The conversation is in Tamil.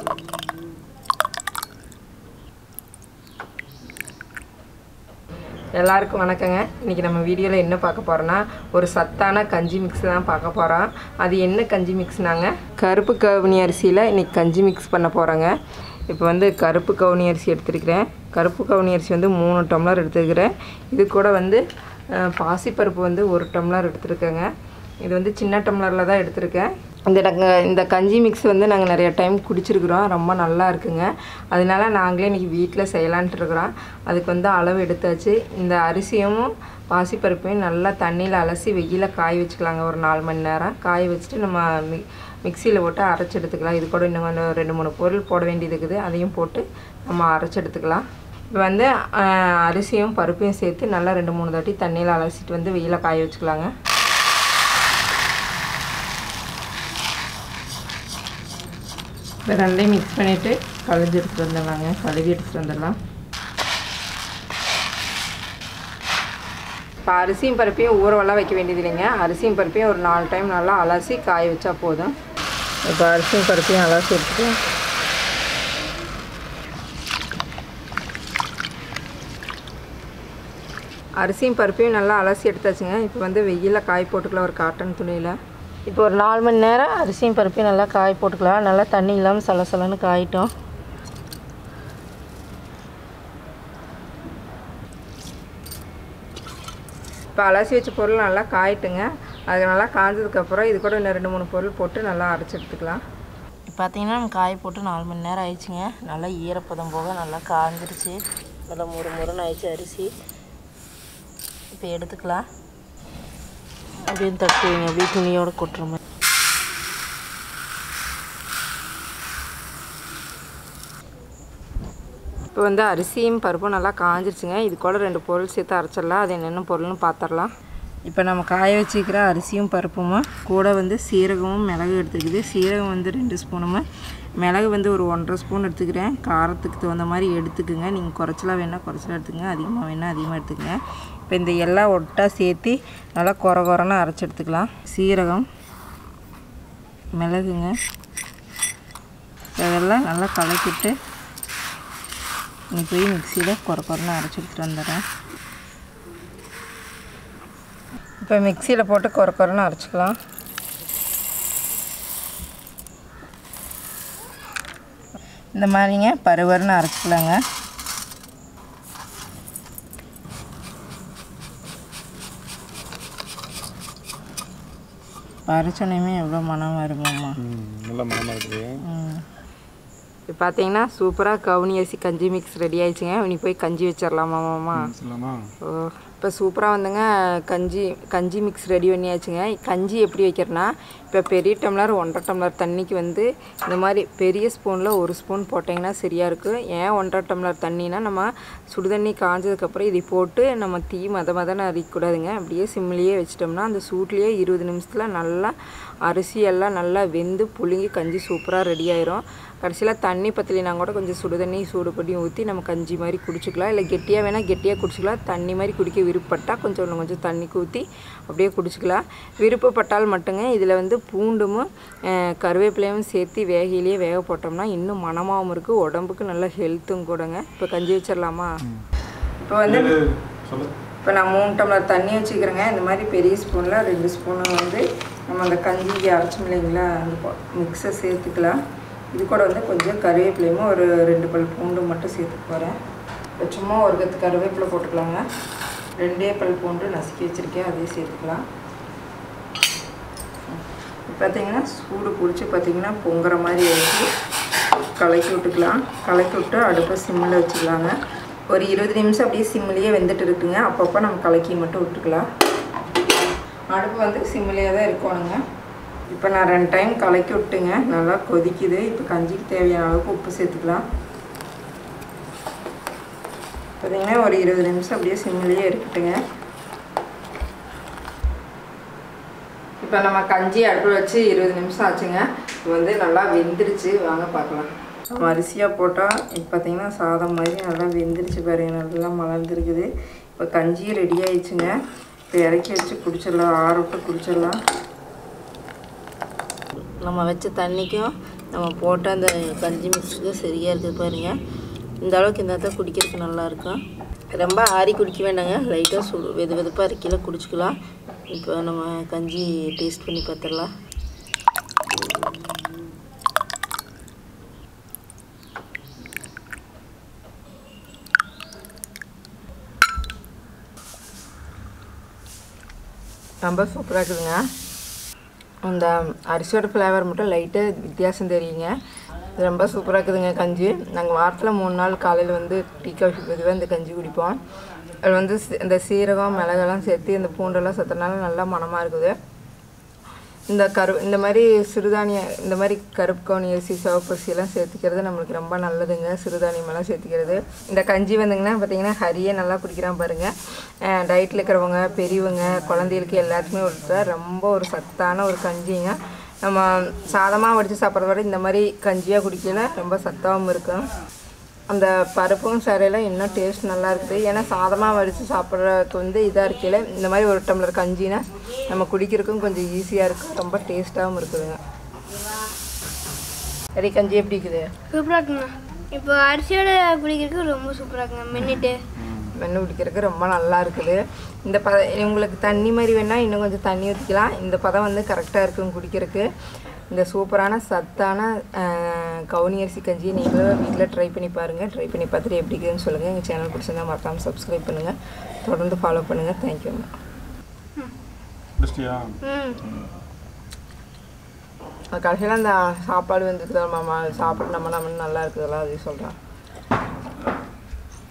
எல்லாருக்கும் வணக்கங்க இன்றைக்கி நம்ம வீடியோவில் என்ன பார்க்க போகிறோன்னா ஒரு சத்தான கஞ்சி மிக்ஸ் தான் பார்க்க போகிறோம் அது என்ன கஞ்சி மிக்ஸ்னாங்க கருப்பு கவுனி அரிசியில் இன்றைக்கி கஞ்சி மிக்ஸ் பண்ண போகிறோங்க இப்போ வந்து கருப்பு கவுனி அரிசி எடுத்துருக்கிறேன் கருப்பு கவுனி அரிசி வந்து மூணு டம்ளர் எடுத்துருக்கிறேன் இது கூட வந்து அஹ், பாசிப்பருப்பு வந்து ஒரு டம்ளர் எடுத்துருக்கேங்க இது வந்து சின்ன டம்ளரில் தான் எடுத்திருக்கேன் இந்த நாங்கள் இந்த கஞ்சி மிக்ஸ் வந்து நாங்கள் நிறைய டைம் குடிச்சிருக்கிறோம் ரொம்ப நல்லா இருக்குங்க அதனால நாங்களே இன்றைக்கி வீட்டில் செய்யலான்ட்டு இருக்கிறோம் அதுக்கு வந்து அளவு எடுத்தாச்சு இந்த அரிசியும் பாசிப்பருப்பையும் நல்லா தண்ணியில் அலசி வெயில காய வச்சுக்கலாங்க ஒரு நாலு மணி நேரம் காய வச்சுட்டு நம்ம மி மிக்சியில் போட்டு அரைச்சி எடுத்துக்கலாம் இது கூட இன்னும் கொஞ்சம் ரெண்டு மூணு பொருள் போட வேண்டியது இருக்குது அதையும் போட்டு நம்ம அரைச்சி எடுத்துக்கலாம் இப்போ வந்து அஹ், அரிசியும் பருப்பையும் சேர்த்து நல்லா ரெண்டு மூணு தாட்டி தண்ணியில் அலசிட்டு வந்து வெயில காய வச்சுக்கலாங்க இப்போ ரெண்டையும் மிக்ஸ் பண்ணிவிட்டு கழுவி எடுத்துகிட்டு வந்துடலாங்க கழுவி எடுத்துகிட்டு வந்துடலாம் இப்போ அரிசியும் பருப்பையும் ஊறவெல்லாம் வைக்க வேண்டியது இல்லைங்க அரிசியும் பருப்பையும் ஒரு நாலு டைம் நல்லா அலசி காய வச்சா போதும் இப்போ அரிசியும் பருப்பையும் அலசி எடுத்துட்டு அரிசியும் பருப்பையும் நல்லா அலசி எடுத்தாச்சுங்க இப்போ வந்து வெயிலில் காய போட்டுக்கலாம் ஒரு காட்டன் துணியில் இப்போ ஒரு நாலு மணி நேரம் அரிசியும் பருப்பையும் நல்லா காய போட்டுக்கலாம் நல்லா தண்ணி இல்லாமல் சலசலன்னு காயிட்டோம் இப்போ அலசி வச்ச பொருள் நல்லா காயிட்டுங்க அது நல்லா காஞ்சதுக்கப்புறம் இது கூட இன்னும் ரெண்டு மூணு பொருள் போட்டு நல்லா அரைச்சி எடுத்துக்கலாம் பார்த்தீங்கன்னா நம்ம காய போட்டு நாலு மணி நேரம் ஆயிடுச்சுங்க நல்லா ஈரப்பதம் போக நல்லா காஞ்சிருச்சு நல்லா முறு முறுன்னு ஆயிடுச்சு அரிசி இப்போ எடுத்துக்கலாம் அப்படியே தட்டுவீங்க அப்படியே துணியோட கொட்டுற மாதிரி இப்போ வந்து அரிசியும் பருப்பும் நல்லா காஞ்சிருச்சுங்க இது கூட ரெண்டு பொருள் சேர்த்து அரைச்சிடலாம் அது என்னென்ன பொருள்னு பார்த்துடலாம் இப்போ நம்ம காய வச்சுக்கிற அரிசியும் பருப்பும் கூட வந்து சீரகமும் மிளகு எடுத்துக்குது சீரகம் வந்து ரெண்டு ஸ்பூனும் மிளகு வந்து ஒரு ஒன்றரை ஸ்பூன் எடுத்துக்கிறேன் காரத்துக்கு தகுந்த மாதிரி எடுத்துக்குங்க நீங்கள் குறைச்சலாம் வேணால் குறைச்சலாம் எடுத்துக்கங்க அதிகமாக வேணால் அதிகமாக எடுத்துக்கங்க இப்போ இந்த எல்லாம் ஒட்டா சேர்த்து நல்லா குறை குறைன்னு அரைச்சி எடுத்துக்கலாம் சீரகம் மிளகுங்க இதெல்லாம் நல்லா கலக்கிட்டு நீ போய் மிக்சியில் குறை குறைன்னு அரைச்சி எடுத்துகிட்டு வந்துடுறேன் இப்போ மிக்சியில் போட்டு குறை குறைன்னு அரைச்சிக்கலாம் இந்த மாதிரிங்க பருவருன்னு அரைச்சிக்கலாங்க அரைச்சோனையுமே எவ்வளோ மனம் வருமாம்மா நல்ல மனமாக இருக்குது இப்போ பார்த்தீங்கன்னா சூப்பராக கவுனி அரிசி கஞ்சி மிக்ஸ் ரெடி ஆயிடுச்சுங்க இனி போய் கஞ்சி வச்சிடலாமா மாமா சொல்லலாமா ஓ இப்போ சூப்பராக வந்துங்க கஞ்சி கஞ்சி மிக்ஸ் ரெடி பண்ணியாச்சுங்க கஞ்சி எப்படி வைக்கிறேன்னா இப்போ பெரிய டம்ளர் ஒன்றரை டம்ளர் தண்ணிக்கு வந்து இந்த மாதிரி பெரிய ஸ்பூனில் ஒரு ஸ்பூன் போட்டிங்கன்னா சரியாக இருக்கும் ஏன் ஒன்றரை டம்ளர் தண்ணினா நம்ம சுடுதண்ணி காஞ்சதுக்கப்புறம் இதை போட்டு நம்ம தீ மத மதன்னு அரிக்கக்கூடாதுங்க அப்படியே சிம்லேயே வச்சிட்டோம்னா அந்த சூட்லேயே இருபது நிமிஷத்தில் நல்லா அரிசி எல்லாம் நல்லா வெந்து புழுங்கி கஞ்சி சூப்பராக ரெடி ஆயிரும் கடைசியில் தண்ணி பத்தலைனா கூட கொஞ்சம் சுடு தண்ணி சூடு பண்ணி ஊற்றி நம்ம கஞ்சி மாதிரி குடிச்சிக்கலாம் இல்லை கெட்டியாக வேணால் கெட்டியாக குடிச்சிக்கலாம் தண்ணி மாதிரி குடிக்க விருப்பப்பட்டால் கொஞ்சம் இன்னும் கொஞ்சம் தண்ணி ஊற்றி அப்படியே குடிச்சிக்கலாம் விருப்பப்பட்டால் மட்டுங்க இதில் வந்து பூண்டும் அஹ், கருவேப்பிலையும் சேர்த்து வேகையிலேயே வேக போட்டோம்னா இன்னும் மணமாகவும் இருக்குது உடம்புக்கு நல்ல ஹெல்த்தும் கூடங்க இப்போ கஞ்சி வச்சிடலாமா இப்போ வந்து சொல்லு இப்போ நான் மூணு டம்ளர் தண்ணி வச்சுக்கிறேங்க இந்த மாதிரி பெரிய ஸ்பூனில் ரெண்டு ஸ்பூனு வந்து நம்ம அந்த கஞ்சிக்கு அரைச்சோம் இல்லைங்களா அந்த மிக்ஸை சேர்த்துக்கலாம் இது கூட வந்து கொஞ்சம் கருவேப்பிலையும் ஒரு ரெண்டு பல் பூண்டு மட்டும் சேர்த்துக்க போகிறேன் இப்போ சும்மா ஒரு கத்து கருவேப்பிலை போட்டுக்கலாங்க ரெண்டே பல் பூண்டு நசுக்கி வச்சுருக்கேன் அதையும் சேர்த்துக்கலாம் பார்த்தீங்கன்னா சூடு பிடிச்சி பார்த்தீங்கன்னா பொங்குற மாதிரி ஆயிடுச்சு கலக்கி விட்டுக்கலாம் கலக்கி விட்டு அடுப்பை சிம்மில் வச்சுக்கலாங்க ஒரு இருபது நிமிஷம் அப்படியே சிம்மிலேயே வெந்துட்டு இருக்குங்க அப்பப்போ நம்ம கலக்கி மட்டும் விட்டுக்கலாம் அடுப்பு வந்து சிம்மிலேயே தான் இருக்கணுங்க இப்போ நான் ரெண்டு டைம் கலக்கி விட்டுங்க நல்லா கொதிக்குது இப்போ கஞ்சிக்கு தேவையான அளவுக்கு உப்பு சேர்த்துக்கலாம் பார்த்தீங்கன்னா ஒரு இருபது நிமிஷம் அப்படியே சிம்மிலேயே இருக்கட்டுங்க இப்போ நம்ம கஞ்சி அடுப்பில் வச்சு இருபது நிமிஷம் ஆச்சுங்க இப்போ வந்து நல்லா வெந்துருச்சு வாங்க பார்க்கலாம் நம்ம அரிசியாக போட்டால் இப்போ பார்த்தீங்கன்னா சாதம் மாதிரி நல்லா வெந்துருச்சு பாருங்க நல்லா மலர்ந்துருக்குது இப்போ கஞ்சி ரெடி ஆயிடுச்சுங்க இப்போ இறக்கி வச்சு குடிச்சிடலாம் ஆற விட்டு குடிச்சிடலாம் நம்ம வச்ச தண்ணிக்கும் நம்ம போட்ட அந்த கஞ்சி மிக்ஸுக்கு சரியாக இருக்குது பாருங்க இந்த அளவுக்கு இந்த தான் குடிக்கிறதுக்கு நல்லா இருக்கும் ரொம்ப ஆறி குடிக்க வேண்டாங்க லைட்டாக சுடு வெது வெதுப்பாக இருக்கையில் குடிச்சிக்கலாம் இப்போ நம்ம கஞ்சி டேஸ்ட் பண்ணி பார்த்துடலாம் ரொம்ப சூப்பராக இருக்குதுங்க அந்த அரிசியோட ஃப்ளேவர் மட்டும் லைட்டாக வித்தியாசம் தெரியுங்க இது ரொம்ப சூப்பராக இருக்குதுங்க கஞ்சி நாங்கள் வாரத்தில் மூணு நாள் காலையில் வந்து டீ காஃபி பதிவாக இந்த கஞ்சி குடிப்போம் அது வந்து சி- இந்த சீரகம் மிளகெல்லாம் சேர்த்து இந்த பூண்டெல்லாம் சேர்த்தனால நல்லா மணமாக இருக்குது இந்த கரு இந்த மாதிரி சிறுதானிய இந்த மாதிரி கருப்பு கவுனி அரிசி சிவப்பு அரிசியெல்லாம் சேர்த்துக்கிறது நம்மளுக்கு ரொம்ப நல்லதுங்க சிறுதானியமெல்லாம் சேர்த்துக்கிறது இந்த கஞ்சி வந்துங்கன்னா பார்த்தீங்கன்னா ஹரியே நல்லா குடிக்கிறான் பாருங்கள் டயட்டில் இருக்கிறவங்க பெரியவங்க குழந்தைகளுக்கு எல்லாத்துக்குமே கொடுத்தா ரொம்ப ஒரு சத்தான ஒரு கஞ்சிங்க நம்ம சாதமாக வடித்து சாப்பிட்றத விட இந்த மாதிரி கஞ்சியாக குடிக்கல ரொம்ப சத்தாகவும் இருக்கும் அந்த பருப்பும் சரையெல்லாம் இன்னும் டேஸ்ட் நல்லா இருக்குது ஏன்னா சாதமாக வடித்து சாப்பிட்றதுக்கு வந்து இதாக இருக்கையில் இந்த மாதிரி ஒரு டம்ளர் கஞ்சினா நம்ம குடிக்கிறதுக்கும் கொஞ்சம் ஈஸியாக இருக்கும் ரொம்ப டேஸ்ட்டாகவும் இருக்குதுங்க சரி கஞ்சி எப்படி இருக்குது சூப்பராக இருக்குங்க இப்போ அரிசியோட குடிக்கிறதுக்கு ரொம்ப சூப்பராக இருக்குங்க மின்னிட்டு மென்று குடிக்கிறதுக்கு ரொம்ப நல்லா இருக்குது இந்த பத உங்களுக்கு தண்ணி மாதிரி வேணால் இன்னும் கொஞ்சம் தண்ணி ஊற்றிக்கலாம் இந்த பதம் வந்து கரெக்டாக இருக்கும் குடிக்கிறதுக்கு இந்த சூப்பரான சத்தான அஹ், கவுனி அரிசி கஞ்சியை நீங்களும் வீட்டில் ட்ரை பண்ணி பாருங்கள் ட்ரை பண்ணி பார்த்துட்டு எப்படி இருக்குதுன்னு சொல்லுங்கள் எங்கள் சேனல் பிடிச்சிருந்தா மறக்காமல் சப்ஸ்கிரைப் பண்ணுங்கள் தொடர்ந்து ஃபாலோ பண்ணுங்கள் தேங்க்யூங்க முடிச்சிட்டியா ம் கடைசியில் அந்த சாப்பாடு வந்துருக்குதா மாமா சாப்பிட்டு நம்ம நம்ம நல்லா இருக்குதெல்லாம் அது சொல்கிறேன்